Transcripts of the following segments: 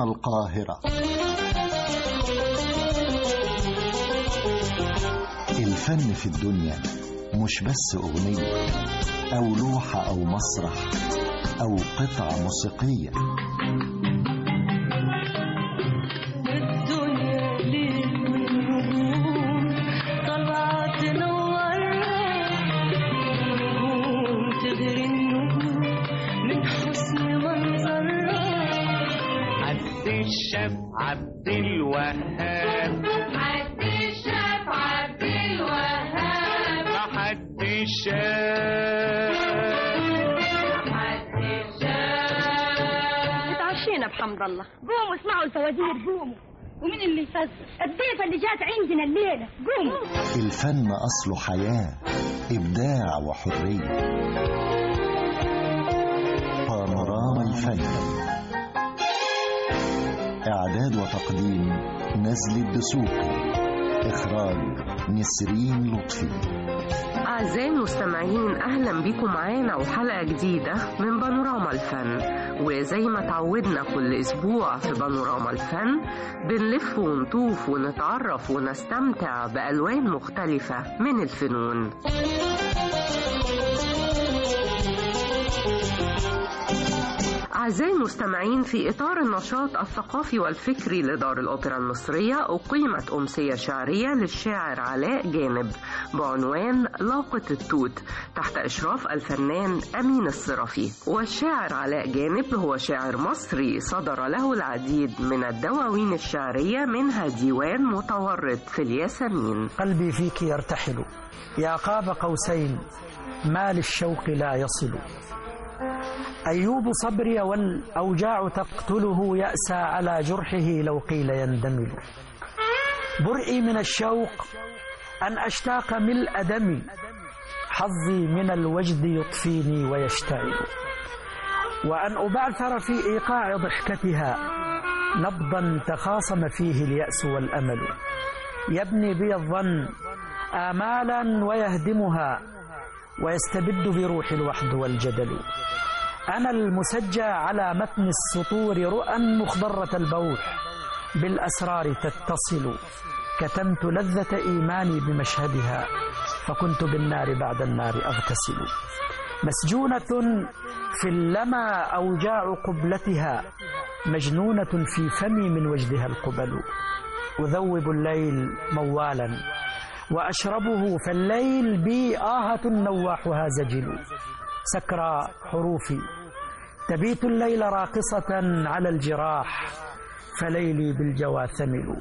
هنا القاهرة الفن في الدنيا مش بس أغنية أو لوحة أو مسرح أو قطعة موسيقية الدنيا ليل والنجوم طالعة تنورها نجوم تغري النجوم من حسن منظرها عبد الشاف عبد الوهاب عبد الشاف عبد الوهاب حد الشاف عبد الشاف اتعشينا بحمد الله قوموا اسمعوا الفوازير قوموا ومين اللي يفزر الضيفة اللي جات عندنا الليلة قوموا الفن أصله حياة إبداع وحرية بانوراما الفن إعداد وتقديم نزل الدسوقي إخراج نسرين لطفي أعزائي المستمعين أهلا بكم معانا وحلقة جديدة من بانوراما الفن وزي ما تعودنا كل أسبوع في بانوراما الفن بنلف ونطوف ونتعرف ونستمتع بألوان مختلفة من الفنون أعزائي المستمعين في إطار النشاط الثقافي والفكري لدار الأوبرا المصرية أقيمت أمسية شعرية للشاعر علاء جانب بعنوان لاقة التوت تحت إشراف الفنان أمين الصرفي والشاعر علاء جانب هو شاعر مصري صدر له العديد من الدواوين الشعرية منها ديوان متورط في الياسمين قلبي فيك يرتحل يا قاب قوسين ما للشوق لا يصل أيوب صبري والأوجاع تقتله يأسى على جرحه لو قيل يندمل برئي من الشوق أن أشتاق ملء دمي حظي من الوجد يطفيني ويشتعل وأن أبعثر في إيقاع ضحكتها نبضا تخاصم فيه اليأس والأمل يبني بي الظن آمالا ويهدمها ويستبد بروح الوحد والجدل أنا المسجى على متن السطور رؤى مخضرة البوح بالأسرار تتصل كتمت لذة إيماني بمشهدها فكنت بالنار بعد النار أغتسل مسجونة في اللمى أوجاع قبلتها مجنونة في فمي من وجدها القبل أذوب الليل موالا وأشربه فالليل بي آهة نواحها زجل سكرى حروفي تبيت الليل راقصة على الجراح فليلي بالجوى ثمل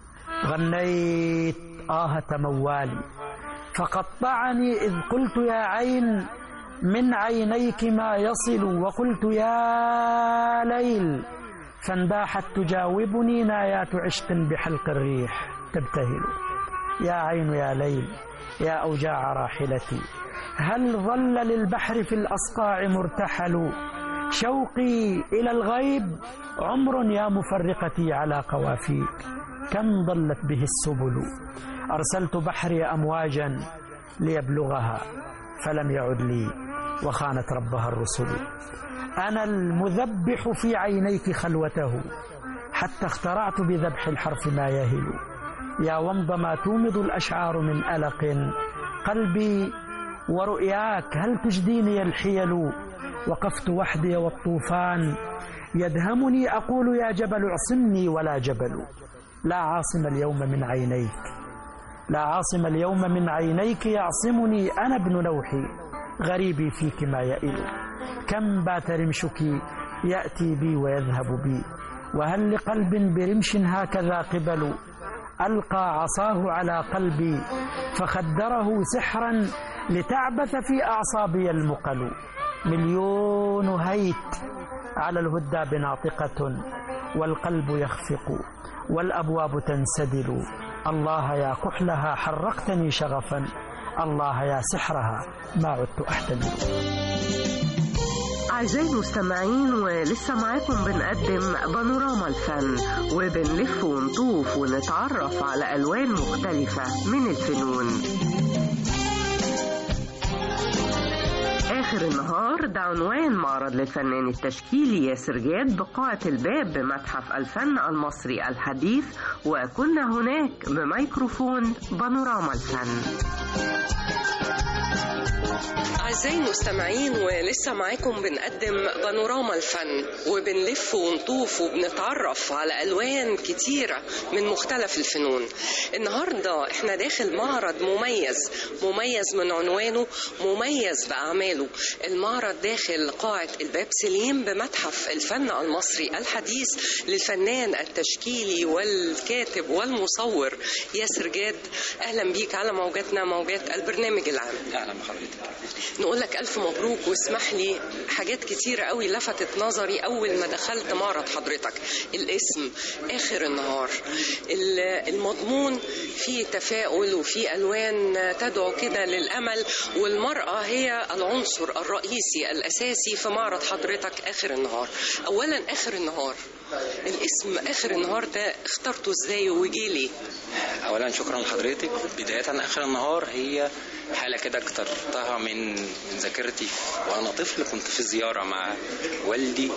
غنيت آهة موالي فقطعني إذ قلت يا عين من عينيك ما يصل وقلت يا ليل فانداحت تجاوبني نايات عشق بحلق الريح تبتهل يا عين يا ليل يا أوجاع راحلتي هل ظل للبحر في الأصقاع مرتحل شوقي إلى الغيب عمر يا مفرقتي على قوافيك كم ضلت به السبل أرسلت بحري أمواجا ليبلغها فلم يعد لي وخانت ربها الرسل أنا المذبح في عينيك خلوته حتى اخترعت بذبح الحرف ما يهل يا ومض ما تومض الأشعار من ألق قلبي ورؤياك هل تجديني الحيل وقفت وحدي والطوفان يدهمني أقول يا جبل اعصمني ولا جبل لا عاصم اليوم من عينيك لا عاصم اليوم من عينيك يعصمني أنا ابن لوحي غريبي فيك ما يئل كم بات رمشك يأتي بي ويذهب بي وهل لقلب برمش هكذا قبل ألقى عصاه على قلبي فخدره سحرا لتعبث في أعصابي المقل مليون هيت على الهدى بناطقة والقلب يخفق والأبواب تنسدل الله يا كحلها حرقتني شغفا الله يا سحرها ما عدت أحتمل أعزائي المستمعين ولسه معاكم بنقدم بانوراما الفن وبنلف ونطوف ونتعرف على ألوان مختلفة من الفنون آخر آخر النهار ده عنوان معرض للفنان التشكيلي ياسر جاد بقاعة الباب بمتحف الفن المصري الحديث وكنا هناك بميكروفون بانوراما الفن أعزائي المستمعين ولسه معاكم بنقدم بانوراما الفن وبنلف ونطوف وبنتعرف على ألوان كتيرة من مختلف الفنون النهاردة احنا داخل معرض مميز مميز من عنوانه مميز بأعماله المعرض داخل قاعة الباب سليم بمتحف الفن المصري الحديث للفنان التشكيلي والكاتب والمصور ياسر جاد أهلا بيك على موجاتنا موجات البرنامج العام اهلا بحضرتك نقول لك ألف مبروك واسمح لي حاجات كتيرة قوي لفتت نظري أول ما دخلت معرض حضرتك الاسم آخر النهار ال- المضمون فيه تفاؤل وفيه ألوان تدعو كده للأمل والمرأة هي العنصر الرئيسي الأساسي في معرض حضرتك آخر النهار أولا آخر النهار الاسم آخر النهار ده اخترته ازاي وجي ليه؟ اولا شكرا لحضرتك بدايه اخر النهار هي حاله كده اخترتها من من ذاكرتي وانا طفل كنت في زياره مع والدي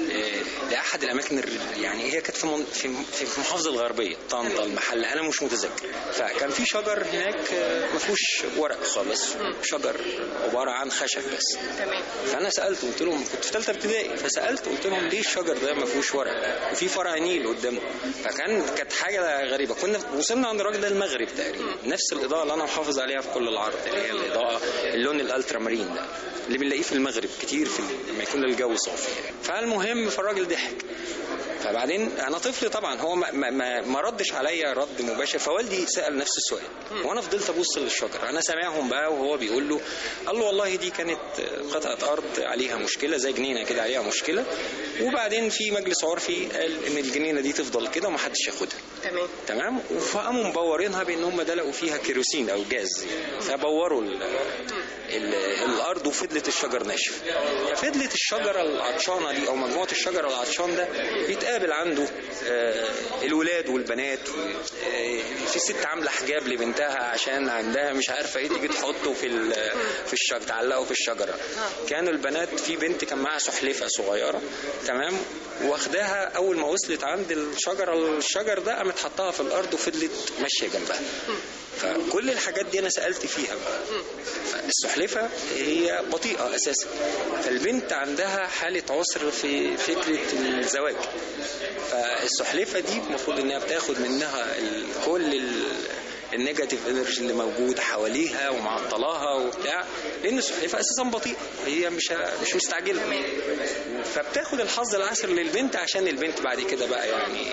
آه، لاحد الاماكن الر- يعني هي كانت في من- في في في المحافظه الغربيه طنطا المحل انا مش متذكر فكان في شجر هناك آه، ما فيهوش ورق خالص شجر عباره عن خشب بس تمام فانا سالت قلت لهم كنت في ثالثه ابتدائي فسالت قلت لهم ليه الشجر ده ما فيهوش ورق وفي فرع نيل قدامه فكان كانت حاجه غريبه كنا وصلنا عند الراجل ده المغرب تقريبا نفس الاضاءه اللي انا محافظ عليها في كل العرض اللي هي الاضاءه اللون الالترا مارين ده اللي بنلاقيه في المغرب كتير في لما يكون الجو صافي يعني. فالمهم فالراجل ضحك فبعدين انا طفل طبعا هو ما, ما, ما, ما ردش عليا رد مباشر فوالدي سال نفس السؤال وانا فضلت ابص للشجر انا سامعهم بقى وهو بيقول له قال له والله دي كانت قطعه ارض عليها مشكله زي جنينه كده عليها مشكله وبعدين في مجلس عرفي قال ان الجنينه دي تفضل كده ومحدش ياخدها تمام تمام فقاموا مبورينها بان هم دلقوا فيها كيروسين او جاز فبوروا ال ال الارض وفضلت الشجر ناشف ففضلت الشجره العطشانه دي او مجموعه الشجر العطشان ده بيتقابل عنده آه، الولاد والبنات آه، في ست عامله حجاب لبنتها عشان عندها مش عارفه ايه تيجي تحطه في ال- في الشجر تعلقه في الشجره كانوا البنات في بنت كان معاها سحلفه صغيره تمام واخداها اول ما وصلت عند الشجره الشجر ده قامت حطها في الارض وفضلت ماشيه جنبها فكل الحاجات دي انا سالت فيها بقى فالسحلفه هي بطيئه اساسا فالبنت عندها حاله عسر في فكره الزواج فالسحلفه دي المفروض انها بتاخد منها ال- كل ال- النيجاتيف انرجي اللي موجود حواليها ومعطلاها وبتاع لان السحلفه اساسا بطيئه هي مش مش مستعجله فبتاخد الحظ العسر للبنت عشان البنت بعد كده بقى يعني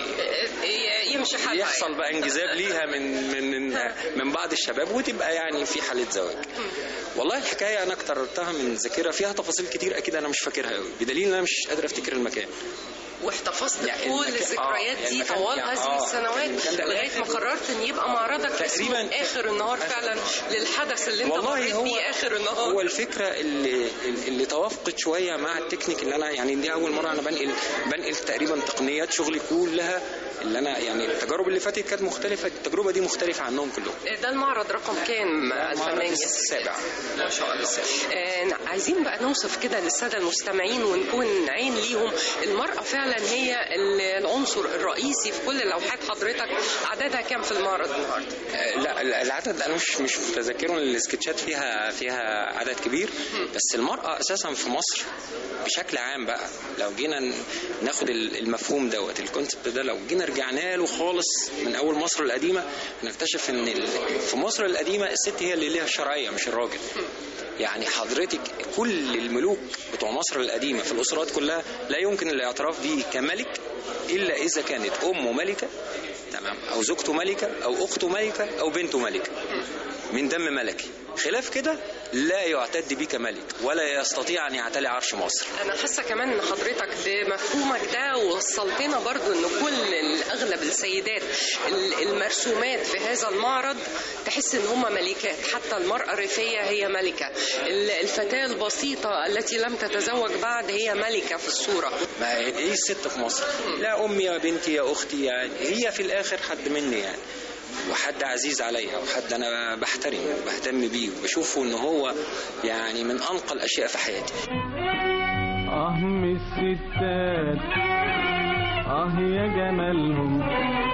يمشي حالها يحصل بقى انجذاب ليها من من من, من بعض الشباب وتبقى يعني في حاله زواج والله الحكايه انا اكترتها من ذاكره فيها تفاصيل كتير اكيد انا مش فاكرها قوي بدليل ان انا مش قادر افتكر المكان واحتفظت يعني كل المكان- الذكريات آه، دي المكان- طوال يعني- هذه آه، السنوات المكان ده لغايه ما قررت ان يبقى معرضك اسمه تقريباً- اخر النهار فعلا للحدث اللي انت والله مريت هو بيه اخر النهار هو الفكره اللي اللي توافقت شويه مع التكنيك اللي انا يعني دي اول مره انا بنقل بنقل تقريبا تقنيات شغلي كلها اللي انا يعني التجارب اللي فاتت كانت مختلفه التجربه دي مختلفه عنهم كلهم ده المعرض رقم كام الفنان ياسر؟ السابع ما شاء الله آه عايزين بقى نوصف كده للساده المستمعين ونكون عين ليهم المراه فعلا هي ال- العنصر الرئيسي في كل لوحات حضرتك عددها كام في المعرض النهارده؟ آه، لا ال- العدد انا مش مش متذكره ان السكتشات فيها فيها عدد كبير بس المراه اساسا في مصر بشكل عام بقى لو جينا ن- ناخد ال- المفهوم دوت الكونسبت ده لو جينا رجعنا له خالص من اول مصر القديمه نكتشف ان ال- في مصر القديمه الست هي اللي ليها الشرعيه مش الراجل يعني حضرتك كل الملوك بتوع مصر القديمه في الاسرات كلها لا يمكن الاعتراف به كملك الا اذا كانت امه ملكه تمام او زوجته ملكه او اخته ملكه او بنته ملكه من دم ملكي خلاف كده لا يعتد به كملك ولا يستطيع ان يعتلي عرش مصر انا حاسه كمان ان حضرتك بمفهومك ده وصلتنا برضو ان كل اغلب السيدات ال- المرسومات في هذا المعرض تحس ان هم ملكات حتى المراه الريفيه هي ملكه ال- الفتاه البسيطه التي لم تتزوج بعد هي ملكه في الصوره ما هي الست في مصر لا امي يا بنتي يا اختي يعني هي في الاخر حد مني يعني وحد عزيز عليا وحد انا بحترمه وبهتم بيه وبشوفه ان هو يعني من انقى الاشياء في حياتي أهم الستات آه يا جمالهم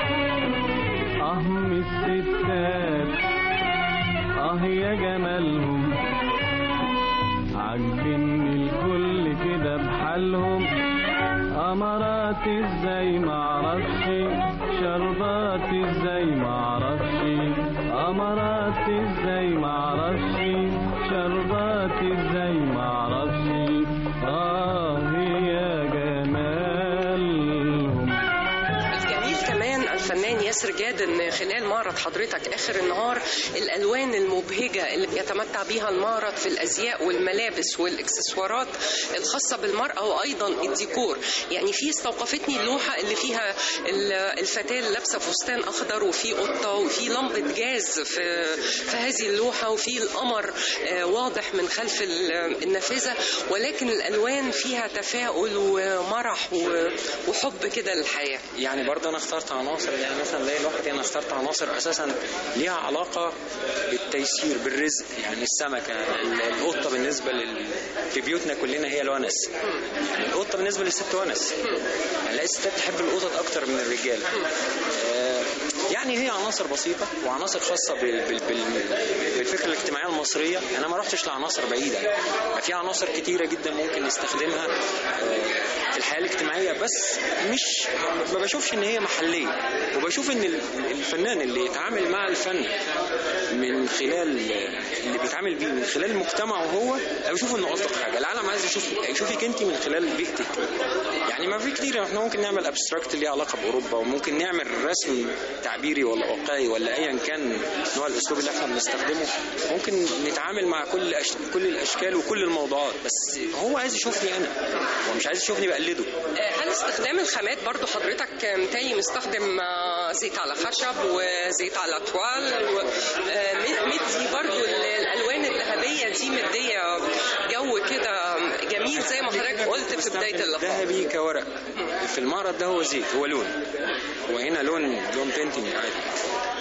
أهم الستات آه يا جمالهم عاجبني الكل كده بحالهم أمارات ازاي معرفش شربات ازاي معرفش أمارات ازاي معرفش شربات ازاي معرفش آه يا جمالهم الجميل كمان الفنان ياسر جاد ان خلال معرض حضرتك اخر النهار الالوان المبهجه اللي بيتمتع بيها المعرض في الازياء والملابس والاكسسوارات الخاصه بالمراه وايضا الديكور يعني في استوقفتني اللوحه اللي فيها ال- الفتاه اللي لابسه فستان اخضر وفي قطه وفي لمبه جاز في في هذه اللوحه وفي القمر آه، واضح من خلف ال- النافذه ولكن الالوان فيها تفاؤل ومرح و- وحب كده للحياه يعني برضه انا اخترت عناصر يعني مثلا زي الواحد دي انا اخترت عناصر اساسا ليها علاقه بالتيسير بالرزق يعني السمكه ال- القطه بالنسبه لل... في بيوتنا كلنا هي الونس يعني القطه بالنسبه للست ونس يعني نلاقي الستات تحب القطط اكتر من الرجال آه، يعني هي عناصر بسيطه وعناصر خاصه بال... بال... بال... بالفكره الاجتماعيه المصريه انا ما رحتش لعناصر بعيده يعني في عناصر كتيره جدا ممكن نستخدمها آه، في الحياه الاجتماعيه بس مش ما بشوفش ان هي محليه وبشوف ان ال- الفنان اللي يتعامل مع الفن من خلال اللي بيتعامل بيه من خلال مجتمعه هو انا بشوف انه اصدق حاجه العالم عايز يشوف يشوفك انت من خلال بيئتك يعني ما في كتير احنا ممكن نعمل ابستراكت ليه علاقه باوروبا وممكن نعمل رسم تعبيري ولا واقعي ولا ايا كان نوع الاسلوب اللي احنا بنستخدمه ممكن نتعامل مع كل أش... كل الاشكال وكل الموضوعات بس هو عايز يشوفني انا هو مش عايز يشوفني بقلده هل استخدام الخامات برضو حضرتك متهيألي مستخدم آه، زيت على خشب وزيت على توال و- آه، مدي برضو ال- الالوان الذهبيه دي مديه جو كده جميل زي ما حضرتك قلت في بدايه اللقاء ذهبي كورق في المعرض ده هو زيت هو لون وهنا لون لون بينتنج عادي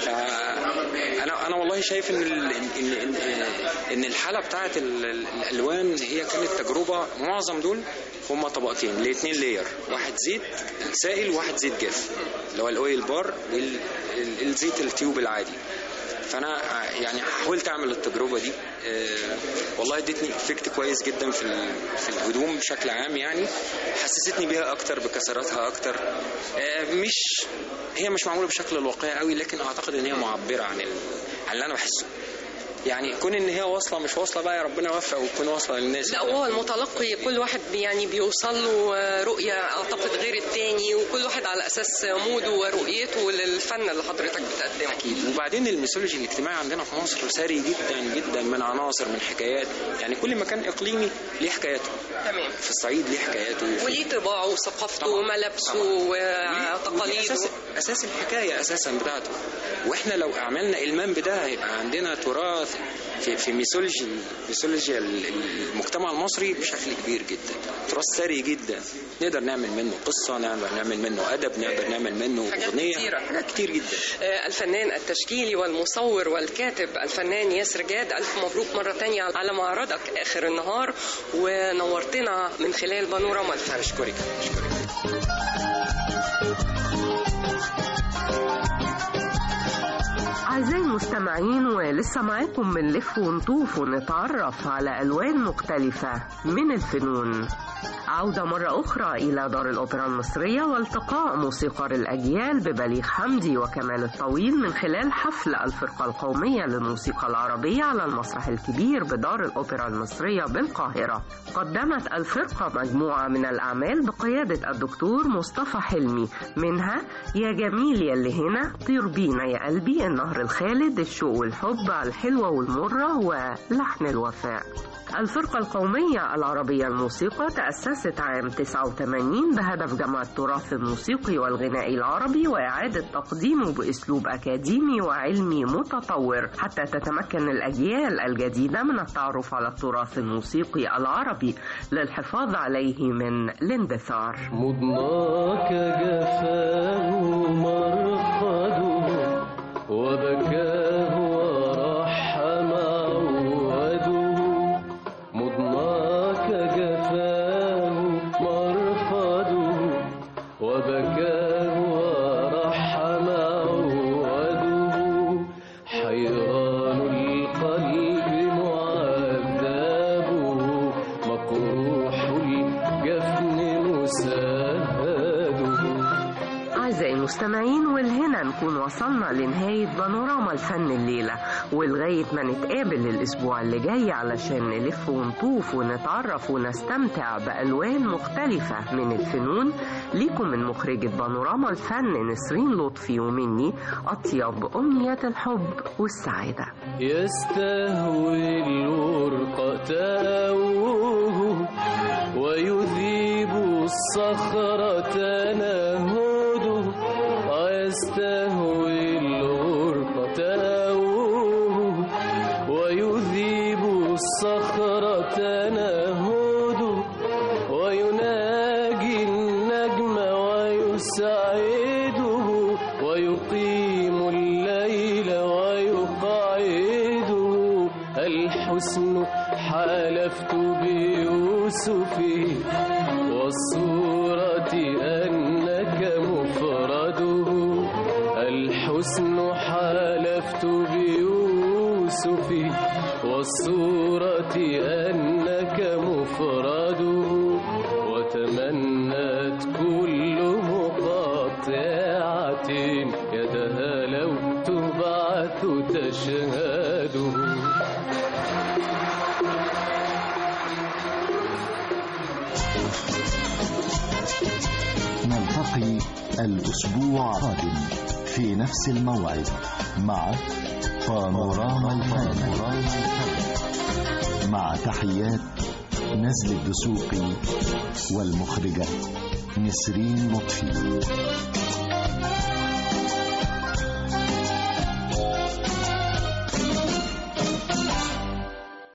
فانا انا والله شايف ان ال- ان ان, إن الحاله بتاعت ال- ال- الالوان هي كانت تجربه معظم دول هما طبقتين الاثنين لاير واحد زيت سائل وواحد زيت جاف اللي هو الاويل بار والزيت التيوب العادي فانا يعني حاولت اعمل التجربه دي آه، والله ادتني افكت كويس جدا في ال- في الهدوم بشكل عام يعني حسستني بيها اكتر بكسراتها اكتر آه، مش هي مش معموله بشكل الواقعي قوي لكن اعتقد ان هي معبره عن ال- عن اللي انا بحسه يعني كون ان هي واصله مش واصله بقى يا ربنا يوفق وتكون واصله للناس لا وهو المتلقي كل واحد يعني بيوصل له آه، رؤية أعتقد غير التاني وكل واحد على أساس موده ورؤيته للفن اللي حضرتك بتقدمه اكيد وبعدين الميثولوجي الاجتماعي عندنا في مصر ثري جدا جدا من عناصر من حكايات يعني كل مكان اقليمي ليه حكاياته تمام في الصعيد ليه حكاياته وليه طباعه وثقافته طبعاً. وملابسه طبعاً. وتقاليده أساس, اساس الحكايه اساسا بتاعته واحنا لو عملنا المام بده هيبقى عندنا تراث في في ميثولوجي ميثولوجيا ال- ال- المجتمع المصري بشكل كبير جدا تراث ثري جدا نقدر نعمل منه قصه نقدر نعمل منه ادب نقدر نعمل منه حاجات اغنيه كتيرة. حاجات كتير جدا آه، الفنان التشكيلي والمصور والكاتب الفنان ياسر جاد ألف مبروك مرة تانية على معرضك آخر النهار ونورتنا من خلال بانوراما الفن اشكرك اشكرك أعزائي المستمعين ولسه معاكم بنلف ونطوف ونتعرف على ألوان مختلفة من الفنون عودة مرة أخرى إلى دار الأوبرا المصرية والتقاء موسيقار الأجيال ببليغ حمدي وكمال الطويل من خلال حفل الفرقة القومية للموسيقى العربية على المسرح الكبير بدار الأوبرا المصرية بالقاهرة قدمت الفرقة مجموعة من الأعمال بقيادة الدكتور مصطفى حلمي منها يا جميل يا اللي هنا طير بينا يا قلبي النهر الخالد الشوق والحب الحلوة والمرة ولحن الوفاء الفرقة القومية العربية الموسيقى تأسست عام 89 بهدف جمع التراث الموسيقي والغنائي العربي وإعادة تقديمه بأسلوب أكاديمي وعلمي متطور حتى تتمكن الأجيال الجديدة من التعرف على التراث الموسيقي العربي للحفاظ عليه من الاندثار مضناك جفاه مرقده أعزائي المستمعين والهنا نكون وصلنا لنهاية بانوراما الفن الليلة ولغاية ما نتقابل الأسبوع اللي جاي علشان نلف ونطوف ونتعرف ونستمتع بألوان مختلفة من الفنون ليكم من مخرجة بانوراما الفن نسرين لطفي ومني أطيب أمنيات الحب والسعادة يستهوي الورق تأوه ويذيب الصخرة تنهده يستهوي الورق تأوه ويذيب الصخرة تنهده ويناجي النجم ويسعده ويقيم الليل ويقعده الحسن حالفت بيوسف والصورة أنك مفرده الحسن حالفت بيوسف والصورة أنك مفرده وتمنت كل مقاطعة يدها لو تبعث تشهده نلتقي الأسبوع القادم في نفس الموعد مع بانوراما الفن مع تحيات نزل الدسوقي والمخرجة نسرين لطفي